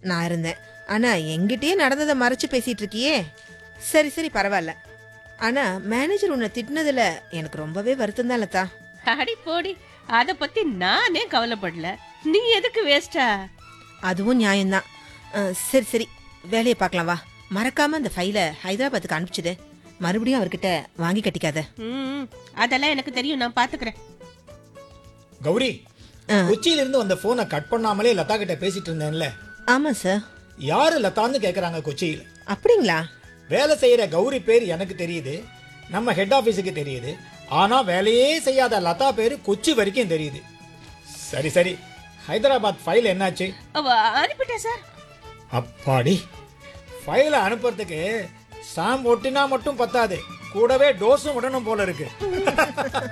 நான் இருந்தேன் ஆனா எங்கிட்டயே நடந்ததை மறைச்சு பேசிட்டு இருக்கியே சரி சரி பரவாயில்ல ஆனா மேனேஜர் உன்னை திட்டினதுல எனக்கு ரொம்பவே வருத்தம் தான் லதா அடி போடி அத பத்தி நானே கவலைப்படல நீ எதுக்கு வேஸ்டா அதுவும் நியாயம்தான் அஹ், சரி சரி வேலையை பார்க்கலாம் வா மறக்காம அந்த ஃபைலை ஹைதராபாத்துக்கு அனுப்பிச்சுது மறுபடியும் அவர்கிட்ட வாங்கி கட்டிக்காத ம் அதெல்லாம் எனக்கு தெரியும் நான் பாத்துக்கிறேன் கௌரி ஆ. கொச்சியில இருந்து வந்த போனை கட் பண்ணாமலே லதா கிட்ட பேசிட்டு இருந்தேன்ல ஆமா சார் யாரு லதான்னு கேக்குறாங்க கொச்சியில் அப்படிங்களா வேலை செய்யற கௌரி பேர் எனக்கு தெரியுது நம்ம ஹெட் ஆபீஸுக்கு தெரியுது ஆனா வேலையே செய்யாத லதா பேரு கொச்சி வரைக்கும் தெரியுது சரி சரி ஹைதராபாத் ஃபைல் என்னாச்சு அவ அனுப்பிட்டேன் சார் அப்பாடி ஃபைலை அனுப்புறதுக்கு ஸ்டாம்ப் ஒட்டினா மட்டும் பத்தாது கூடவே டோஸும் விடணும் போல இருக்கு